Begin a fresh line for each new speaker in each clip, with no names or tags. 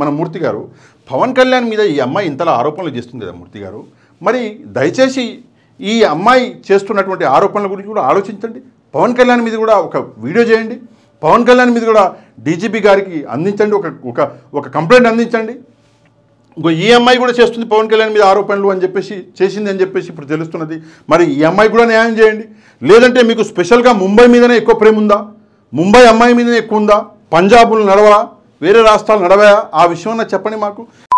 మన మూర్తి గారు పవన్ కళ్యాణ్ మీద ఈ అమ్మాయి ఇంతలా ఆరోపణలు చేస్తుంది కదా మూర్తి గారు మరి దయచేసి ఈ అమ్మాయి చేస్తున్నటువంటి ఆరోపణల గురించి కూడా ఆలోచించండి పవన్ కళ్యాణ్ మీద కూడా ఒక వీడియో చేయండి పవన్ కళ్యాణ్ మీద కూడా డీజీపీ గారికి అందించండి ఒక ఒక ఒక కంప్లైంట్ అందించండి ఇంకో ఈ అమ్మాయి కూడా చేస్తుంది పవన్ కళ్యాణ్ మీద ఆరోపణలు అని చెప్పేసి చేసింది అని చెప్పేసి ఇప్పుడు తెలుస్తున్నది మరి ఈ అమ్మాయి కూడా న్యాయం చేయండి లేదంటే మీకు స్పెషల్గా ముంబై మీదనే ఎక్కువ ప్రేమ ఉందా ముంబై అమ్మాయి మీదనే ఎక్కువ ఉందా పంజాబులు నడవా వేరే రాష్ట్రాలు నడవా ఆ విషయం నాకు చెప్పండి మాకు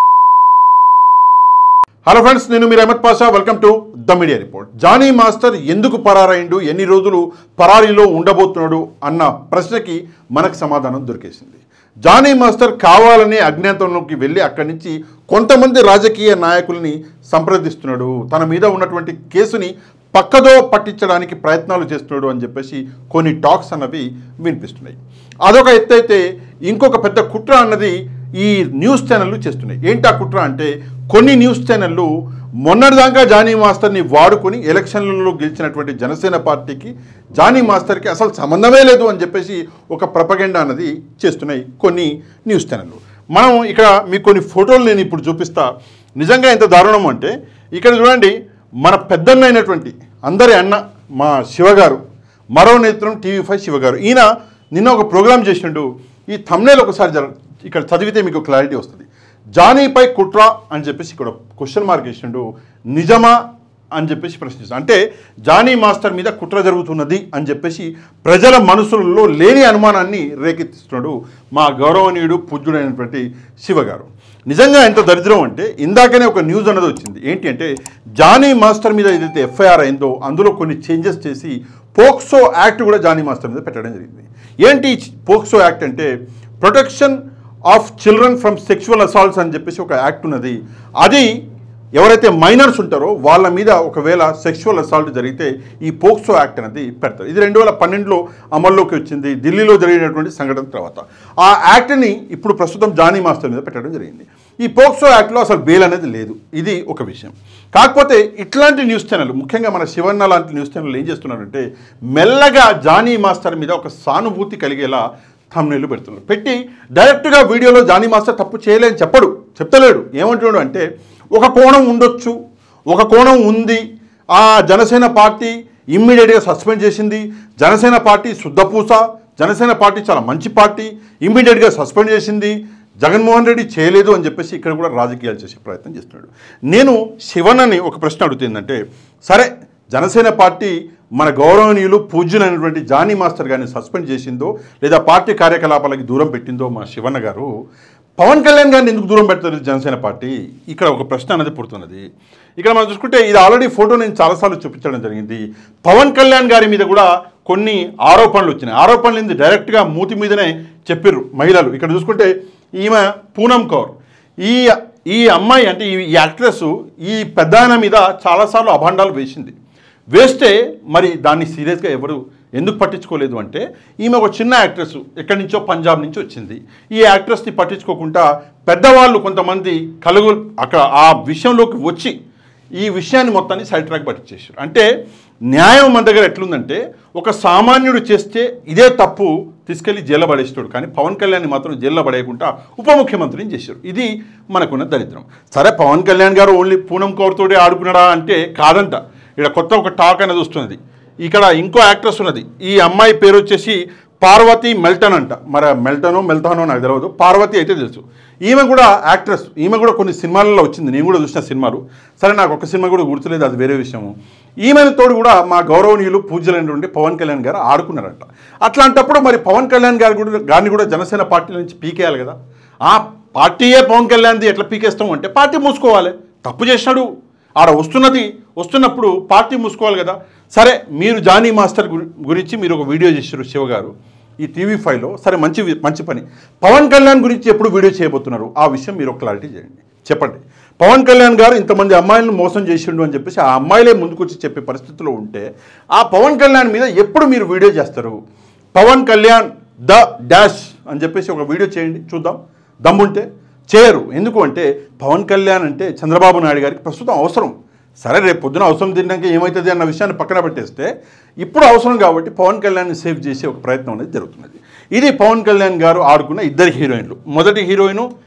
హలో ఫ్రెండ్స్ నేను మీరు Ahmed Pasha welcome to the media report Jani master ఎందుకు పరారైండు ఎన్ని రోజులు పరారీలో ఉండబోతున్నాడు అన్న ప్రశ్నకి మనకు సమాధానం దొరికేసింది జానీ మాస్టర్ కావాలనే అజ్ఞాతంలోకి వెళ్ళి అక్కడి నుంచి కొంతమంది రాజకీయ నాయకుల్ని సంప్రదిస్తున్నాడు తన మీద ఉన్నటువంటి కేసుని పక్కదో పట్టించడానికి ప్రయత్నాలు చేస్తున్నాడు అని చెప్పేసి కొన్ని టాక్స్ అన్నవి వినిపిస్తున్నాయి అదొక ఎత్తు అయితే ఇంకొక పెద్ద కుట్ర అన్నది ఈ న్యూస్ ఛానళ్ళు చేస్తున్నాయి ఏంటి ఆ కుట్ర అంటే కొన్ని న్యూస్ ఛానళ్ళు మొన్నటిదాకా జానీ మాస్టర్ని వాడుకొని ఎలక్షన్లలో గెలిచినటువంటి జనసేన పార్టీకి జానీ మాస్టర్కి అసలు సంబంధమే లేదు అని చెప్పేసి ఒక ప్రపగెండా అన్నది చేస్తున్నాయి కొన్ని న్యూస్ ఛానళ్ళు మనం ఇక్కడ మీకు కొన్ని ఫోటోలు నేను ఇప్పుడు చూపిస్తా నిజంగా ఎంత దారుణం అంటే ఇక్కడ చూడండి మన పెద్దన్న అయినటువంటి అందరి అన్న మా శివగారు మరో నేత్రం టీవీ ఫైవ్ శివగారు ఈయన నిన్న ఒక ప్రోగ్రామ్ చేసిండు ఈ thumbnail ఒకసారి జర ఇక్కడ చదివితే మీకు క్లారిటీ వస్తుంది జానీపై కుట్ర అని చెప్పేసి ఇక్కడ క్వశ్చన్ మార్క్ వేసిండు నిజమా అని చెప్పేసి ప్రశ్నిస్తాడు అంటే జానీ మాస్టర్ మీద కుట్ర జరుగుతున్నది అని చెప్పేసి ప్రజల మనసులలో లేని అనుమానాన్ని రేకెత్తిస్తున్నాడు మా గౌరవనీయుడు పూజ్యుడైనటువంటి శివగారు నిజంగా ఎంత దరిద్రం అంటే ఇందాకనే ఒక న్యూస్ అన్నది వచ్చింది ఏంటి అంటే జానీ మాస్టర్ మీద ఏదైతే ఎఫ్ఐఆర్ అయిందో అందులో కొన్ని చేంజెస్ చేసి పోక్సో యాక్ట్ కూడా జానీ మాస్టర్ మీద పెట్టడం జరిగింది ఏంటి ఈ పోక్సో యాక్ట్ అంటే protection of children from sexual assaults అని చెప్పేసి ఒక యాక్ట్ ఉన్నది అది ఎవరైతే మైనర్స్ ఉంటారో వాళ్ళ మీద ఒకవేళ సెక్షువల్ అసాల్ట్ జరిగితే ఈ పోక్సో యాక్ట్ అనేది పెడతారు ఇది రెండు వేల పన్నెండులో అమల్లోకి వచ్చింది ఢిల్లీలో జరిగినటువంటి సంఘటన తర్వాత ఆ యాక్ట్ని ఇప్పుడు ప్రస్తుతం జానీ మాస్టర్ మీద పెట్టడం జరిగింది ఈ పోక్సో యాక్ట్లో అసలు బెయిల్ అనేది లేదు ఇది ఒక విషయం కాకపోతే ఇట్లాంటి న్యూస్ ఛానల్ ముఖ్యంగా మన శివన్న లాంటి న్యూస్ ఛానల్ ఏం చేస్తున్నారంటే మెల్లగా జానీ మాస్టర్ మీద ఒక సానుభూతి కలిగేలా థంబ్నైల్ పెడుతున్నారు పెట్టి డైరెక్ట్గా వీడియోలో జానీ మాస్టర్ తప్పు చేయలేని చెప్పడు చెప్తలేడు ఏమంటున్నాడు అంటే ఒక కోణం ఉండొచ్చు ఒక కోణం ఉంది ఆ జనసేన పార్టీ ఇమ్మీడియట్గా సస్పెండ్ చేసింది జనసేన పార్టీ శుద్ధపూస జనసేన పార్టీ చాలా మంచి పార్టీ ఇమ్మీడియట్గా సస్పెండ్ చేసింది జగన్మోహన్ రెడ్డి చేయలేదు అని చెప్పేసి ఇక్కడ కూడా రాజకీయాలు చేసే ప్రయత్నం చేస్తున్నాడు నేను శివన్నని ఒక ప్రశ్న అడుగుతుందంటే సరే జనసేన పార్టీ మన గౌరవనీయులు పూజ్యులైనటువంటి జానీ మాస్టర్ గారిని సస్పెండ్ చేసిందో లేదా పార్టీ కార్యకలాపాలకి దూరం పెట్టిందో మా శివన్న గారు పవన్ కళ్యాణ్ గారిని ఎందుకు దూరం పెడతారు జనసేన పార్టీ ఇక్కడ ఒక ప్రశ్న అనేది పుడుతున్నది ఇక్కడ మనం చూసుకుంటే ఇది ఆల్రెడీ ఫోటో నేను చాలాసార్లు చూపించడం జరిగింది పవన్ కళ్యాణ్ గారి మీద కూడా కొన్ని ఆరోపణలు వచ్చినాయి ఆరోపణలు ఏంది డైరెక్ట్గా మూతి మీదనే చెప్పిర్రు మహిళలు ఇక్కడ చూసుకుంటే ఈమె పూనం కౌర్ ఈ ఈ అమ్మాయి అంటే ఈ యాక్ట్రెస్ ఈ పెద్దాయన మీద చాలాసార్లు అభాండాలు వేసింది వేస్తే మరి దాన్ని సీరియస్గా ఎవరు ఎందుకు పట్టించుకోలేదు అంటే ఈమె ఒక చిన్న యాక్ట్రెస్ ఎక్కడి నుంచో పంజాబ్ నుంచి వచ్చింది ఈ యాక్ట్రెస్ని పట్టించుకోకుండా పెద్దవాళ్ళు కొంతమంది కలుగు అక్కడ ఆ విషయంలోకి వచ్చి ఈ విషయాన్ని మొత్తాన్ని సైడ్ ట్రాక్ పట్టించేసారు అంటే న్యాయం మన దగ్గర ఎట్లుందంటే ఒక సామాన్యుడు చేస్తే ఇదే తప్పు తీసుకెళ్లి జైల్లో పడేస్తాడు కానీ పవన్ కళ్యాణ్ మాత్రం జైల్లో పడేయకుండా ఉప ముఖ్యమంత్రిని చేశారు ఇది మనకున్న దరిద్రం సరే పవన్ కళ్యాణ్ గారు ఓన్లీ పూనం కౌర్తోడే ఆడుకున్నాడా అంటే కాదంట ఇక్కడ కొత్త ఒక టాక్ అనేది వస్తున్నది ఇక్కడ ఇంకో యాక్ట్రెస్ ఉన్నది ఈ అమ్మాయి పేరు వచ్చేసి పార్వతి మెల్టన్ అంట మరి మెల్టనో మెల్తానో నాకు తెలియదు పార్వతి అయితే తెలుసు ఈమె కూడా యాక్ట్రెస్ ఈమె కూడా కొన్ని సినిమాలలో వచ్చింది నేను కూడా చూసిన సినిమాలు సరే నాకు ఒక సినిమా కూడా గుర్తులేదు అది వేరే విషయము ఈమెను తోడు కూడా మా గౌరవనీయులు పూజలైనటువంటి పవన్ కళ్యాణ్ గారు ఆడుకున్నారంట అట్లాంటప్పుడు మరి పవన్ కళ్యాణ్ గారు కూడా గారిని కూడా జనసేన పార్టీ నుంచి పీకేయాలి కదా ఆ పార్టీయే పవన్ కళ్యాణ్ది ఎట్లా పీకేస్తాం అంటే పార్టీ మూసుకోవాలి తప్పు చేసినాడు ఆడ వస్తున్నది వస్తున్నప్పుడు పార్టీ మూసుకోవాలి కదా సరే మీరు జానీ మాస్టర్ గురి- గురించి మీరు ఒక వీడియో చేశారు శివ గారు ఈ టీవీ ఫైవ్లో సరే మంచి వి- మంచి పని పవన్ కళ్యాణ్ గురించి ఎప్పుడు వీడియో చేయబోతున్నారు ఆ విషయం మీరు ఒక క్లారిటీ చేయండి చెప్పండి పవన్ కళ్యాణ్ గారు ఇంతమంది అమ్మాయిలను మోసం చేసిండు అని చెప్పేసి ఆ అమ్మాయిలే ముందుకొచ్చి చెప్పే పరిస్థితిలో ఉంటే ఆ పవన్ కళ్యాణ్ మీద ఎప్పుడు మీరు వీడియో చేస్తారు పవన్ కళ్యాణ్ ద డాష్ అని చెప్పేసి ఒక వీడియో చేయండి చూద్దాం దమ్ముంటే చేయరు ఎందుకు అంటే పవన్ కళ్యాణ్ అంటే చంద్రబాబు నాయుడు గారికి ప్రస్తుతం అవసరం సరే రేపు పొద్దున అవసరం తిన్నాక ఏమవుతుంది అన్న విషయాన్ని పక్కన పెట్టేస్తే ఇప్పుడు అవసరం కాబట్టి పవన్ కళ్యాణ్ని సేవ్ చేసే ఒక ప్రయత్నం అనేది జరుగుతున్నది ఇది పవన్ కళ్యాణ్ గారు ఆడుకున్న ఇద్దరు హీరోయిన్లు మొదటి హీరోయిన్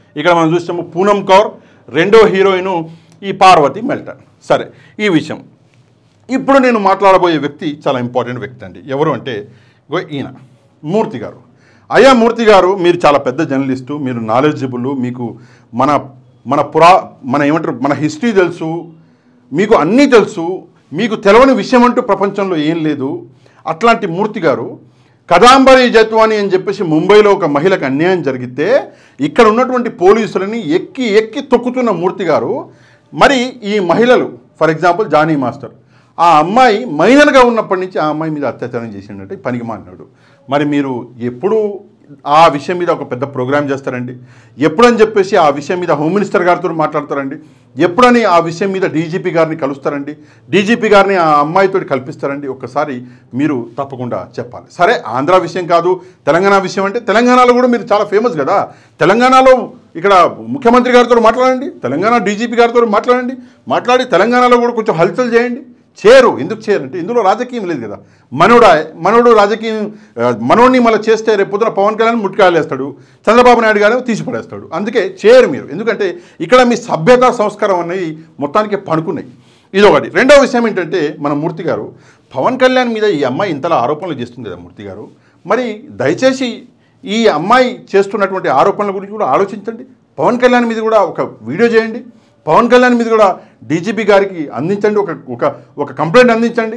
ఇక్కడ మనం చూస్తాము పూనం కౌర్ రెండో హీరోయిన్ ఈ పార్వతి మెల్టన్ సరే ఈ విషయం ఇప్పుడు నేను మాట్లాడబోయే వ్యక్తి చాలా ఇంపార్టెంట్ వ్యక్తి అండి ఎవరు అంటే ఇగో ఈయన మూర్తి గారు అయ్యా మూర్తి గారు మీరు చాలా పెద్ద జర్నలిస్టు మీరు నాలెడ్జబుల్ మీకు మన మన పురా మన ఏమంటారు మన హిస్టరీ తెలుసు మీకు అన్నీ తెలుసు మీకు తెలవని విషయం అంటూ ప్రపంచంలో ఏం లేదు అట్లాంటి మూర్తి గారు కదాంబరి జత్వాని అని చెప్పేసి ముంబైలో ఒక మహిళకు అన్యాయం జరిగితే ఇక్కడ ఉన్నటువంటి పోలీసులని ఎక్కి ఎక్కి తొక్కుతున్న మూర్తి గారు మరి ఈ మహిళలు ఫర్ ఎగ్జాంపుల్ జానీ మాస్టర్ ఆ అమ్మాయి మైనర్గా ఉన్నప్పటి నుంచి ఆ అమ్మాయి మీద అత్యాచారం చేసిండంటే పనికి మాలినాడు మరి మీరు ఎప్పుడు ఆ విషయం మీద ఒక పెద్ద ప్రోగ్రామ్ చేస్తారండి ఎప్పుడని చెప్పేసి ఆ విషయం మీద హోమ్ మినిస్టర్ గారితో మాట్లాడతారండి ఎప్పుడని ఆ విషయం మీద డీజీపీ గారిని కలుస్తారండి డీజీపీ గారిని ఆ అమ్మాయితో కల్పిస్తారండి ఒక్కసారి మీరు తప్పకుండా చెప్పాలి సరే ఆంధ్ర విషయం కాదు తెలంగాణ విషయం అంటే తెలంగాణలో కూడా మీరు చాలా ఫేమస్ కదా తెలంగాణలో ఇక్కడ ముఖ్యమంత్రి గారితో మాట్లాడండి తెలంగాణ డీజీపీ గారితో మాట్లాడండి మాట్లాడి తెలంగాణలో కూడా కొంచెం హల్చల్ చేయండి చేరు ఎందుకు చేయరు అంటే ఇందులో రాజకీయం లేదు కదా మనోడా మనోడు రాజకీయం ఆ, మనోడిని మళ్ళీ చేస్తే రేపు పొద్దున పవన్ కళ్యాణ్ ముట్కాయలు వేస్తాడు చంద్రబాబు నాయుడు గారు తీసి పడేస్తాడు అందుకే చేయరు మీరు ఎందుకంటే ఇక్కడ మీ సభ్యత సంస్కారం అనేవి మొత్తానికి పడుకున్నాయి ఇదొకటి రెండో విషయం ఏంటంటే మన మూర్తి గారు పవన్ కళ్యాణ్ మీద ఈ అమ్మాయి ఇంతలా ఆరోపణలు చేస్తుంది కదా మూర్తి గారు మరి దయచేసి ఈ అమ్మాయి చేస్తున్నటువంటి ఆరోపణల గురించి కూడా ఆలోచించండి పవన్ కళ్యాణ్ మీద కూడా ఒక వీడియో చేయండి పవన్ కళ్యాణ్ మీద కూడా డీజీపీ గారికి అందించండి ఒక ఒక ఒక కంప్లైంట్ అందించండి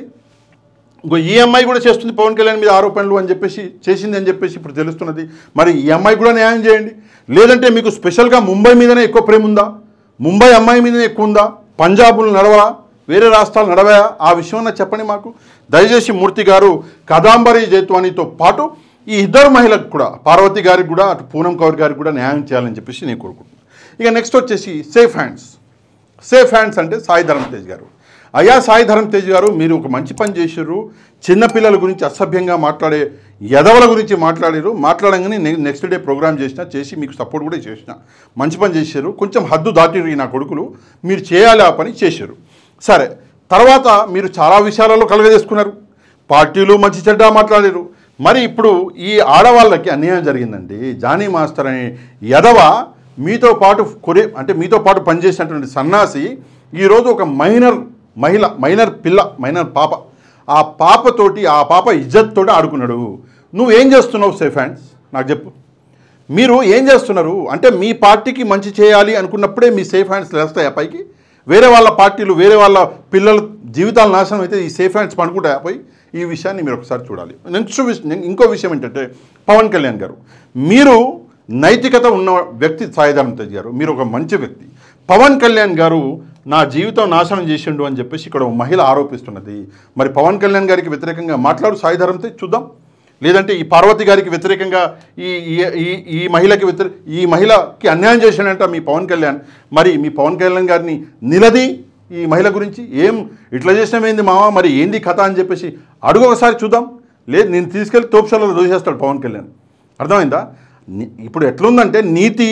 ఇంకో ఈ అమ్మాయి కూడా చేస్తుంది పవన్ కళ్యాణ్ మీద ఆరోపణలు అని చెప్పేసి చేసింది అని చెప్పేసి ఇప్పుడు తెలుస్తున్నది మరి ఈ అమ్మాయి కూడా న్యాయం చేయండి లేదంటే మీకు స్పెషల్గా ముంబై మీదనే ఎక్కువ ప్రేమ ఉందా ముంబై అమ్మాయి మీదనే ఎక్కువ ఉందా పంజాబులు నడవరా వేరే రాష్ట్రాలు నడవాయా ఆ విషయం చెప్పండి మాకు దయచేసి మూర్తి గారు కదాంబరి జైత్వానితో పాటు ఈ ఇద్దరు మహిళలకు కూడా పార్వతి గారికి కూడా అటు పూనం కౌర్ గారికి కూడా న్యాయం చేయాలని చెప్పేసి నేను కోరుకుంటున్నాను ఇక నెక్స్ట్ వచ్చేసి సేఫ్ హ్యాండ్స్ సేఫ్ హ్యాండ్స్ అంటే సాయి ధరమ్ తేజ్ గారు అయ్యా సాయి ధరమ్ తేజ్ గారు మీరు ఒక మంచి పని చేశారు చిన్నపిల్లల గురించి అసభ్యంగా మాట్లాడే యదవల గురించి మాట్లాడారు మాట్లాడంగానే నె- నెక్స్ట్ డే ప్రోగ్రామ్ చేసిన చేసి మీకు సపోర్ట్ కూడా చేసిన మంచి పని చేశారు కొంచెం హద్దు దాటిరు ఈ నా కొడుకులు మీరు చేయాలి ఆ పని చేశారు సరే తర్వాత మీరు చాలా విషయాలలో కలగజేసుకున్నారు పార్టీలు మంచి చెడ్డ మాట్లాడారు మరి ఇప్పుడు ఈ ఆడవాళ్ళకి అన్యాయం జరిగిందండి జానీ మాస్టర్ అనే యదవ మీతో పాటు కొరే అంటే మీతో పాటు పనిచేసినటువంటి సన్నాసి ఈరోజు ఒక మైనర్ మహిళ మైనర్ పిల్ల మైనర్ పాప ఆ పాపతోటి ఆ పాప ఇజ్జత్ తోటి ఆడుకున్నాడు నువ్వేం చేస్తున్నావు సేఫ్ హ్యాండ్స్ నాకు చెప్పు మీరు ఏం చేస్తున్నారు అంటే మీ పార్టీకి మంచి చేయాలి అనుకున్నప్పుడే మీ సేఫ్ హ్యాండ్స్ లేస్తాయా పైకి వేరే వాళ్ళ పార్టీలు వేరే వాళ్ళ పిల్లల జీవితాలు నాశనం అయితే ఈ సేఫ్ హ్యాండ్స్ పనుకుంటాయా పోయి ఈ విషయాన్ని మీరు ఒకసారి చూడాలి నెక్స్ట్ విషయం ఇంకో విషయం ఏంటంటే పవన్ కళ్యాణ్ గారు మీరు నైతికత ఉన్న వ్యక్తి సాయిధరం తేజ్ గారు మీరు ఒక మంచి వ్యక్తి పవన్ కళ్యాణ్ గారు నా జీవితం నాశనం చేసిండు అని చెప్పేసి ఇక్కడ ఒక మహిళ ఆరోపిస్తున్నది మరి పవన్ కళ్యాణ్ గారికి వ్యతిరేకంగా మాట్లాడు సాయిధరం తేజ్ చూద్దాం లేదంటే ఈ పార్వతి గారికి వ్యతిరేకంగా ఈ ఈ- ఈ ఈ మహిళకి వ్యతిరే ఈ మహిళకి అన్యాయం చేశాడంట మీ పవన్ కళ్యాణ్ మరి మీ పవన్ కళ్యాణ్ గారిని నిలది ఈ మహిళ గురించి ఏం ఇట్లా చేసినామేంది మామ మరి ఏంది కథ అని చెప్పేసి అడుగు ఒకసారి చూద్దాం లేదు నేను తీసుకెళ్ళి తోపుశాలలో దోసేస్తాడు పవన్ కళ్యాణ్ అర్థమైందా ని- ఇప్పుడు ఎట్లుందంటే నీతి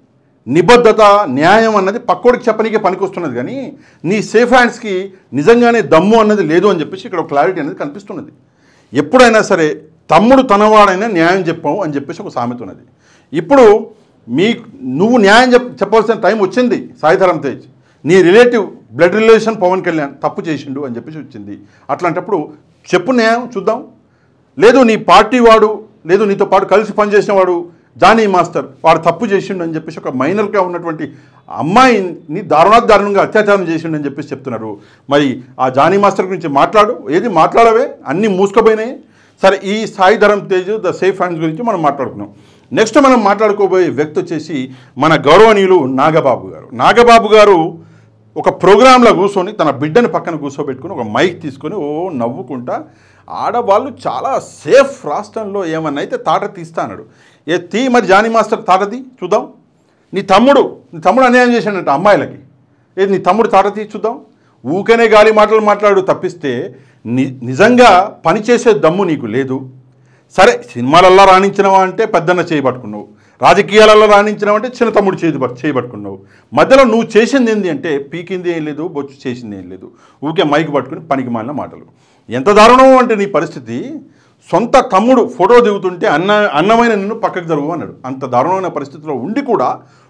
నిబద్ధత న్యాయం అన్నది పక్కోడికి చెప్పనీకే పనికొస్తున్నది కానీ నీ సేఫ్ హ్యాండ్స్కి నిజంగానే దమ్ము అన్నది లేదు అని చెప్పేసి ఇక్కడ ఒక క్లారిటీ అనేది కనిపిస్తున్నది ఎప్పుడైనా సరే తమ్ముడు తనవాడైనా న్యాయం చెప్పాము అని చెప్పేసి ఒక సామెత ఉన్నది ఇప్పుడు మీ నువ్వు న్యాయం చెప్ చెప్పాల్సిన టైం వచ్చింది సాయిధరం తేజ్ నీ relative blood relation Pawan Kalyan తప్పు చేసిండు అని చెప్పేసి వచ్చింది అట్లాంటప్పుడు చెప్పు న్యాయం చూద్దాం లేదు నీ పార్టీ వాడు లేదు నీతో పాటు కలిసి పనిచేసిన వాడు జానీ మాస్టర్ వాడు తప్పు చేసిండు అని చెప్పేసి ఒక మైనర్గా ఉన్నటువంటి అమ్మాయిని దారుణాత్ దారుణంగా అత్యాచారం చేసిండు అని చెప్పేసి చెప్తున్నారు మరి ఆ జానీ మాస్టర్ గురించి మాట్లాడు ఏది మాట్లాడవే అన్నీ మూసుకుపోయినాయి సరే ఈ Sai Dharam Tej the safe hands గురించి మనం మాట్లాడుకున్నాం నెక్స్ట్ మనం మాట్లాడుకోబోయే వ్యక్తి వచ్చేసి మన గౌరవనీయులు నాగబాబు గారు నాగబాబు గారు ఒక ప్రోగ్రాంలో కూర్చొని తన బిడ్డని పక్కన కూర్చోబెట్టుకుని ఒక మైక్ తీసుకొని ఓ నవ్వుకుంటా ఆడవాళ్ళు చాలా సేఫ్ రాష్ట్రంలో ఏమన్నా అయితే తాట తీస్తా అన్నాడు ఏ తీ మరి జానీ మాస్టర్ తాటది చూద్దాం నీ తమ్ముడు నీ తమ్ముడు అన్యాయం చేశాడంట అమ్మాయిలకి ఏది నీ తమ్ముడు తాట తీ చూద్దాం ఊకనే గాలి మాటలు మాట్లాడు తప్పిస్తే ని నిజంగా పనిచేసే దమ్ము నీకు లేదు సరే సినిమాలల్లో రాణించినవా అంటే పెద్దన్న చేయబట్టుకున్నావు రాజకీయాలలో రాణించినావు అంటే చిన్న తమ్ముడు చేతి పట్- చేయబట్టుకున్నావు మధ్యలో నువ్వు చేసింది ఏంది అంటే పీకింది ఏం లేదు బొచ్చు చేసింది ఏం లేదు ఊకే మైక్ పట్టుకుని పనికి మాలిన మాటలు ఎంత దారుణం అంటే నీ పరిస్థితి సొంత తమ్ముడు ఫోటో దిగుతుంటే అన్న అన్నమైన నిన్ను పక్కకు జరుగు అన్నాడు అంత దారుణమైన పరిస్థితిలో ఉండి కూడా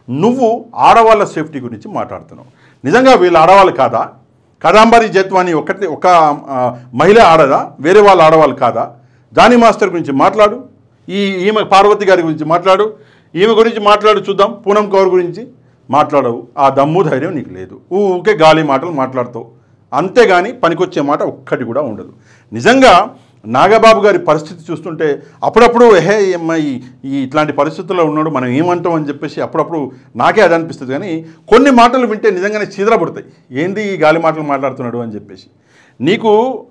నువ్వు ఆడవాళ్ళ సేఫ్టీ గురించి మాట్లాడుతున్నావు నిజంగా వీళ్ళు ఆడవాళ్ళు కాదా కదాంబరి జత్వాని ఒకటి ఒక ఆ, మహిళ ఆడదా వేరే వాళ్ళు ఆడవాళ్ళు కాదా జానీ మాస్టర్ గురించి మాట్లాడు ఈ ఈమె పార్వతి గారి గురించి మాట్లాడు ఈమె గురించి మాట్లాడు చూద్దాం పూనం కౌర్ గురించి మాట్లాడవు ఆ దమ్ము ధైర్యం నీకు లేదు ఊకే గాలి మాటలు మాట్లాడతావు అంతేగాని పనికొచ్చే మాట ఒక్కటి కూడా ఉండదు నిజంగా నాగబాబు గారి పరిస్థితి చూస్తుంటే అప్పుడప్పుడు హే ఈ అమ్మాయి ఈ ఇట్లాంటి పరిస్థితుల్లో ఉన్నాడు మనం ఏమంటాం అని చెప్పేసి అప్పుడప్పుడు నాకే అది అనిపిస్తుంది కానీ కొన్ని మాటలు వింటే నిజంగానే చీదరపడతాయి ఏంది ఈ గాలి మాటలు మాట్లాడుతున్నాడు అని చెప్పేసి నీకు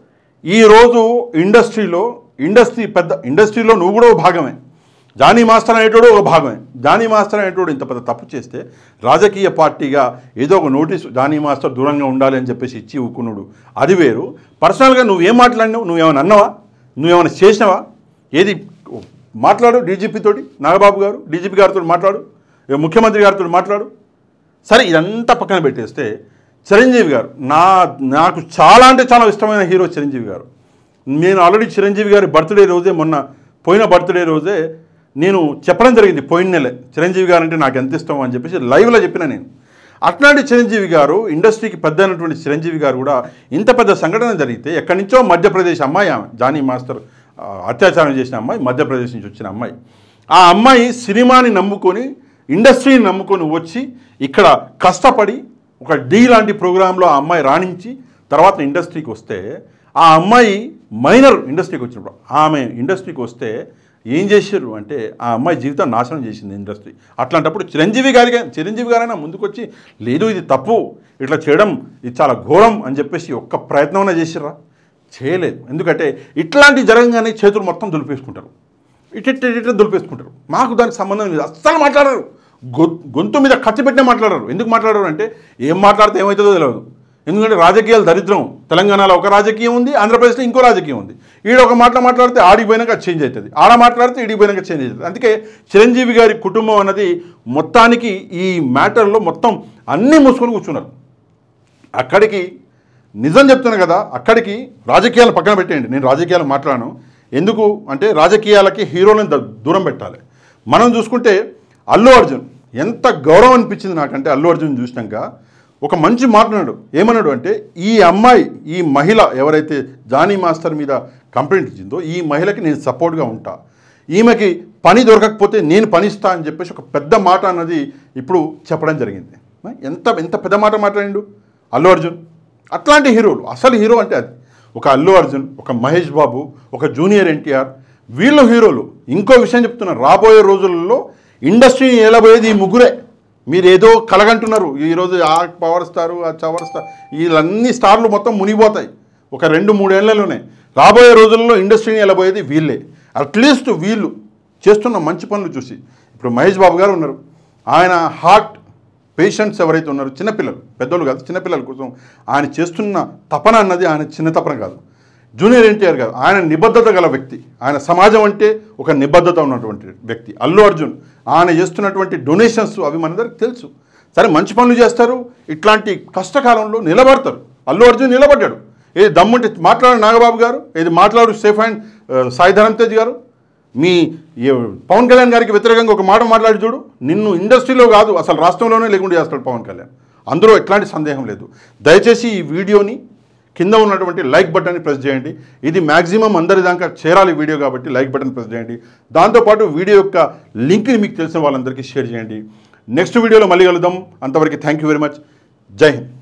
ఈరోజు ఇండస్ట్రీలో ఇండస్ట్రీ పెద్ద ఇండస్ట్రీలో నువ్వు కూడా ఒక భాగమే జానీ మాస్టర్ అనేటోడు ఒక భాగమే జానీ మాస్టర్ అనేటోడు ఇంత పెద్ద తప్పు చేస్తే రాజకీయ పార్టీగా ఏదో ఒక నోటీసు జానీ మాస్టర్ దూరంగా ఉండాలి అని చెప్పేసి ఇచ్చి ఊకునుడు అది వేరు పర్సనల్గా నువ్వేం మాట్లాడినావు నువ్వేమైనా అన్నావా నువ్వేమైనా చేసినావా ఏది మాట్లాడు డీజీపీ తోటి నాగబాబు గారు డీజీపీ గారితో మాట్లాడు ఏ ముఖ్యమంత్రి గారితో మాట్లాడు సరే ఇదంతా పక్కన పెట్టేస్తే చిరంజీవి గారు నా నాకు చాలా అంటే చాలా ఇష్టమైన హీరో చిరంజీవి గారు నేను ఆల్రెడీ చిరంజీవి గారి బర్త్డే రోజే మొన్న పోయిన బర్త్డే రోజే నేను చెప్పడం జరిగింది పోయిన నెలే చిరంజీవి గారు అంటే నాకు ఎంత ఇష్టం అని చెప్పేసి లైవ్లో చెప్పిన నేను అట్లాంటి చిరంజీవి గారు ఇండస్ట్రీకి పెద్ద అయినటువంటి చిరంజీవి గారు కూడా ఇంత పెద్ద సంఘటన జరిగితే ఎక్కడి నుంచో మధ్యప్రదేశ్ అమ్మాయి ఆమె జానీ మాస్టర్ ఆ, అత్యాచారం చేసిన అమ్మాయి మధ్యప్రదేశ్ నుంచి వచ్చిన అమ్మాయి ఆ అమ్మాయి సినిమాని నమ్ముకొని ఇండస్ట్రీని నమ్ముకొని వచ్చి ఇక్కడ కష్టపడి ఒక డీ లాంటి ప్రోగ్రాంలో ఆ అమ్మాయి రాణించి తర్వాత ఇండస్ట్రీకి వస్తే ఆ అమ్మాయి మైనర్ ఇండస్ట్రీకి వచ్చినప్పుడు ఆమె ఇండస్ట్రీకి వస్తే ఏం చేశారు అంటే ఆ అమ్మాయి జీవితం నాశనం చేసింది ఇండస్ట్రీ అట్లాంటప్పుడు చిరంజీవి గారికి చిరంజీవి గారైనా ముందుకొచ్చి లేదు ఇది తప్పు ఇట్లా చేయడం ఇది చాలా ఘోరం అని చెప్పేసి ఒక్క ప్రయత్నం చేసిర్రా చేయలేదు ఎందుకంటే ఇట్లాంటి జరగగానే చేతులు మొత్తం దులిపేసుకుంటారు ఇటు ఇటు ఇటు దులిపేసుకుంటారు మాకు దానికి సంబంధం లేదు అస్సలు మాట్లాడరు గొ- గొంతు మీద ఖర్చు పెట్టినే మాట్లాడరు ఎందుకు మాట్లాడరు అంటే ఏం మాట్లాడితే ఏమవుతుందో తెలియదు ఎందుకంటే రాజకీయాలు దరిద్రం తెలంగాణలో ఒక రాజకీయం ఉంది ఆంధ్రప్రదేశ్లో ఇంకో రాజకీయం ఉంది ఈడ ఒక మాట మాట్లాడితే ఆడిపోయినాక చేంజ్ అవుతుంది ఆడ మాట్లాడితే ఈడిపోయినాక చేంజ్ అవుతుంది అందుకే చిరంజీవి గారి కుటుంబం అన్నది మొత్తానికి ఈ మ్యాటర్లో మొత్తం అన్నీ మూసుకొని కూర్చున్నారు అక్కడికి నిజం చెప్తున్నా కదా అక్కడికి రాజకీయాలు పక్కన పెట్టేయండి నేను రాజకీయాలు మాట్లాడను ఎందుకు అంటే రాజకీయాలకి హీరోలను ద- దూరం పెట్టాలి మనం చూసుకుంటే అల్లు అర్జున్ ఎంత గౌరవం అనిపించింది నాకంటే అల్లు అర్జున్ చూసినాక ఒక మంచి మాట్లాడు ఏమన్నాడు అంటే ఈ అమ్మాయి ఈ మహిళ ఎవరైతే జానీ మాస్టర్ మీద కంప్లైంట్ ఇచ్చిందో ఈ మహిళకి నేను సపోర్ట్గా ఉంటా ఈమెకి పని దొరకకపోతే నేను పనిస్తా అని చెప్పేసి ఒక పెద్ద మాట అన్నది ఇప్పుడు చెప్పడం జరిగింది ఎంత ఎంత పెద్ద మాట మాట్లాడిండు అల్లు అర్జున్ అట్లాంటి హీరోలు అసలు హీరో అంటే అది ఒక అల్లు అర్జున్ ఒక మహేష్ బాబు ఒక జూనియర్ ఎన్టీఆర్ వీళ్ళు హీరోలు ఇంకో విషయం చెప్తున్నారు రాబోయే రోజులలో ఇండస్ట్రీని ఏలబోయేది ఈ ముగ్గురే మీరు ఏదో కలగంటున్నారు ఈరోజు ఆ పవర్ స్టారు ఆ చవర్ స్టార్ వీళ్ళన్ని స్టార్లు మొత్తం మునిగిపోతాయి ఒక రెండు మూడేళ్లలోనే రాబోయే రోజుల్లో ఇండస్ట్రీని వెళ్ళబోయేది వీళ్ళే అట్లీస్ట్ వీళ్ళు చేస్తున్న మంచి పనులు చూసి ఇప్పుడు మహేష్ బాబు గారు ఉన్నారు ఆయన హార్ట్ పేషెంట్స్ ఎవరైతే ఉన్నారో చిన్నపిల్లలు పెద్దోళ్ళు కాదు చిన్నపిల్లల కోసం ఆయన చేస్తున్న తపన అన్నది ఆయన చిన్న తపన కాదు జూనియర్ ఎన్టీఆర్ కాదు ఆయన నిబద్ధత గల వ్యక్తి ఆయన సమాజం అంటే ఒక నిబద్ధత ఉన్నటువంటి వ్యక్తి అల్లు అర్జున్ ఆయన చేస్తున్నటువంటి డొనేషన్స్ అవి మనందరికి తెలుసు సరే మంచి పనులు చేస్తారు ఇట్లాంటి కష్టకాలంలో నిలబడతారు అల్లు అర్జున్ నిలబడ్డాడు ఏది దమ్ముంటే మాట్లాడు నాగబాబు గారు ఏది మాట్లాడు సేఫ్ అండ్ సాయి ధరమ్ తేజ్ గారు మీ ఈ పవన్ కళ్యాణ్ గారికి వ్యతిరేకంగా ఒక మాట మాట్లాడి చూడు నిన్ను ఇండస్ట్రీలో కాదు అసలు రాష్ట్రంలోనే లేకుండా చేస్తాడు పవన్ కళ్యాణ్ అందులో ఎట్లాంటి సందేహం లేదు దయచేసి ఈ వీడియోని కింద ఉన్నటువంటి లైక్ బటన్ని ప్రెస్ చేయండి ఇది మ్యాక్సిమం అందరి దాకా చేరాలి వీడియో కాబట్టి లైక్ బటన్ ప్రెస్ చేయండి దాంతోపాటు వీడియో యొక్క లింక్ని మీకు తెలిసిన వాళ్ళందరికీ షేర్ చేయండి నెక్స్ట్ వీడియోలో మళ్ళీ కలుద్దాం అంతవరకు థ్యాంక్ యూ వెరీ మచ్ జై హింద్